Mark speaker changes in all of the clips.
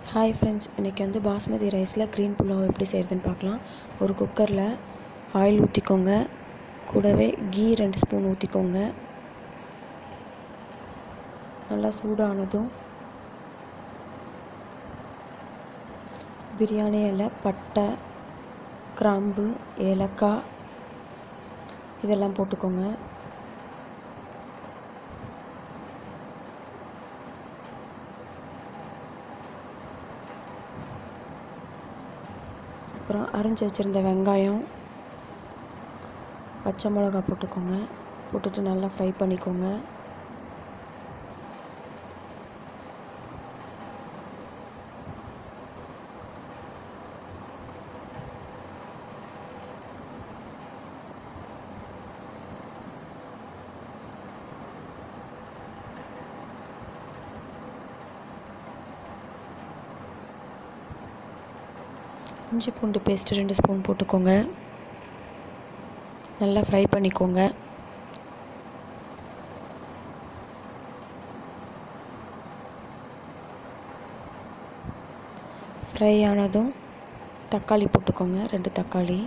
Speaker 1: hi friends இன்றைக்கி வந்து பாஸ்மதி ரைஸில் க்ரீன் புலாவ் எப்படி செய்கிறதுன்னு பார்க்கலாம் ஒரு குக்கரில் ஆயில் ஊற்றிக்கோங்க கூடவே கீ ரெண்டு ஸ்பூன் ஊற்றிக்கோங்க நல்லா சூடானதும் பிரியாணி இலை பட்டை கிராம்பு ஏலக்காய் இதெல்லாம் போட்டுக்கோங்க அப்புறம் அரிஞ்சு வச்சுருந்த வெங்காயம் பச்சை மிளகா போட்டுக்கோங்க போட்டுட்டு நல்லா ஃப்ரை பண்ணிக்கோங்க இஞ்சி பூண்டு பேஸ்ட்டு ரெண்டு ஸ்பூன் போட்டுக்கோங்க நல்லா ஃப்ரை பண்ணிக்கோங்க ஃப்ரை ஆனதும் தக்காளி போட்டுக்கோங்க ரெண்டு தக்காளி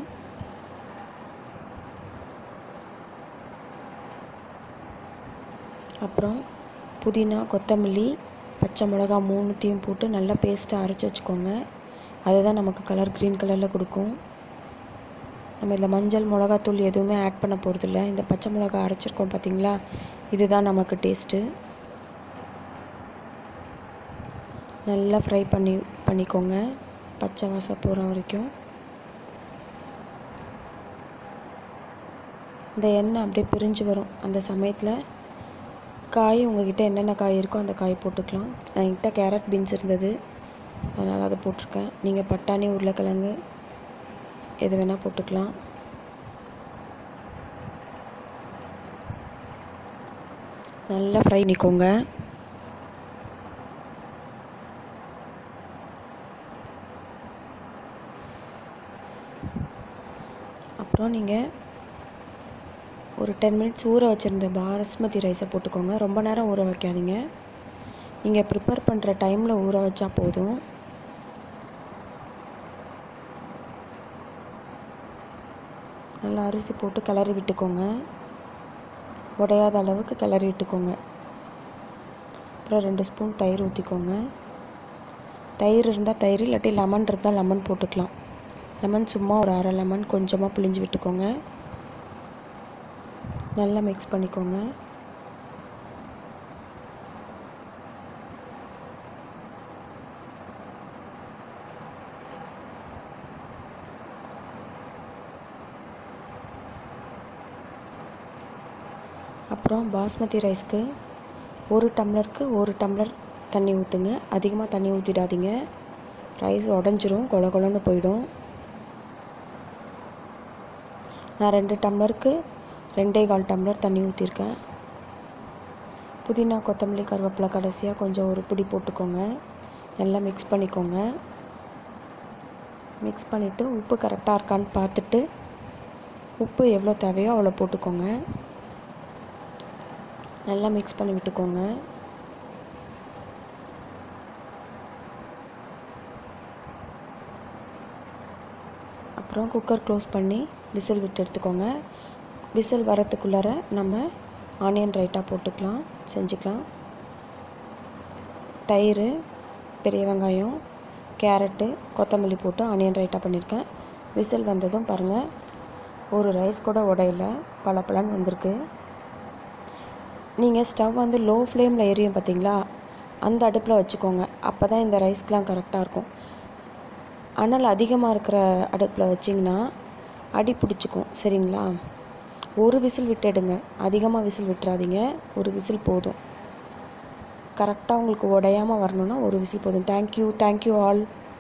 Speaker 1: அப்புறம் புதினா கொத்தமல்லி பச்சை மிளகா மூணுத்தையும் போட்டு நல்லா பேஸ்ட்டாக அரைச்சி வச்சுக்கோங்க அதுதான் நமக்கு கலர் க்ரீன் கலரில் கொடுக்கும் நம்ம இதில் மஞ்சள் மிளகாத்தூள் எதுவுமே ஆட் பண்ண போகிறதில்ல இந்த பச்சை மிளகா அரைச்சிருக்கோம் பார்த்தீங்களா இதுதான் நமக்கு டேஸ்ட்டு நல்லா ஃப்ரை பண்ணி பண்ணிக்கோங்க பச்சை வாசம் போகிற வரைக்கும் இந்த எண்ணெய் அப்படியே பிரிஞ்சு வரும் அந்த சமயத்தில் காய் உங்ககிட்ட என்னென்ன காய் இருக்கோ அந்த காய் போட்டுக்கலாம் நான் என்கிட்ட கேரட் பீன்ஸ் இருந்தது அதனால் அதை போட்டிருக்கேன் நீங்கள் பட்டாணி உருளைக்கிழங்கு எது வேணால் போட்டுக்கலாம் நல்லா ஃப்ரை பண்ணிக்கோங்க அப்புறம் நீங்கள் ஒரு டென் மினிட்ஸ் ஊற வச்சுருந்த பாஸ்மதி ரைஸை போட்டுக்கோங்க ரொம்ப நேரம் ஊற வைக்காதீங்க நீங்கள் ப்ரிப்பேர் பண்ணுற டைமில் ஊற வச்சா போதும் நல்லா அரிசி போட்டு கிளறி விட்டுக்கோங்க உடையாத அளவுக்கு கிளறி விட்டுக்கோங்க அப்புறம் ரெண்டு ஸ்பூன் தயிர் ஊற்றிக்கோங்க தயிர் இருந்தால் தயிர் இல்லாட்டி லெமன் இருந்தால் லெமன் போட்டுக்கலாம் லெமன் சும்மா ஒரு அரை லெமன் கொஞ்சமாக பிழிஞ்சு விட்டுக்கோங்க நல்லா மிக்ஸ் பண்ணிக்கோங்க அப்புறம் பாஸ்மதி ரைஸ்க்கு ஒரு டம்ளருக்கு ஒரு டம்ளர் தண்ணி ஊற்றுங்க அதிகமாக தண்ணி ஊற்றிடாதீங்க ரைஸ் உடஞ்சிரும் கொல கொலன்னு போயிடும் நான் ரெண்டு டம்ளருக்கு ரெண்டே கால் டம்ளர் தண்ணி ஊற்றிருக்கேன் புதினா கொத்தமல்லி கருவேப்பிலை கடைசியாக கொஞ்சம் ஒரு பிடி போட்டுக்கோங்க நல்லா மிக்ஸ் பண்ணிக்கோங்க மிக்ஸ் பண்ணிவிட்டு உப்பு கரெக்டாக இருக்கான்னு பார்த்துட்டு உப்பு எவ்வளோ தேவையோ அவ்வளோ போட்டுக்கோங்க நல்லா மிக்ஸ் பண்ணி விட்டுக்கோங்க அப்புறம் குக்கர் க்ளோஸ் பண்ணி விசில் விட்டு எடுத்துக்கோங்க விசில் வரத்துக்குள்ளார நம்ம ஆனியன் ரைட்டாக போட்டுக்கலாம் செஞ்சுக்கலாம் தயிர் பெரிய வெங்காயம் கேரட்டு கொத்தமல்லி போட்டு ஆனியன் ரைட்டாக பண்ணியிருக்கேன் விசில் வந்ததும் பாருங்கள் ஒரு ரைஸ் கூட உடையில பல பலன் வந்திருக்கு நீங்கள் ஸ்டவ் வந்து லோ ஃப்ளேமில் எரியும் பார்த்தீங்களா அந்த அடுப்பில் வச்சுக்கோங்க அப்போ தான் இந்த ரைஸ்க்கெலாம் கரெக்டாக இருக்கும் அனல் அதிகமாக இருக்கிற அடுப்பில் வச்சிங்கன்னா அடி பிடிச்சிக்கும் சரிங்களா ஒரு விசில் விட்டுடுங்க அதிகமாக விசில் விட்டுறாதீங்க ஒரு விசில் போதும் கரெக்டாக உங்களுக்கு உடையாமல் வரணுன்னா ஒரு விசில் போதும் தேங்க்யூ தேங்க்யூ ஆல்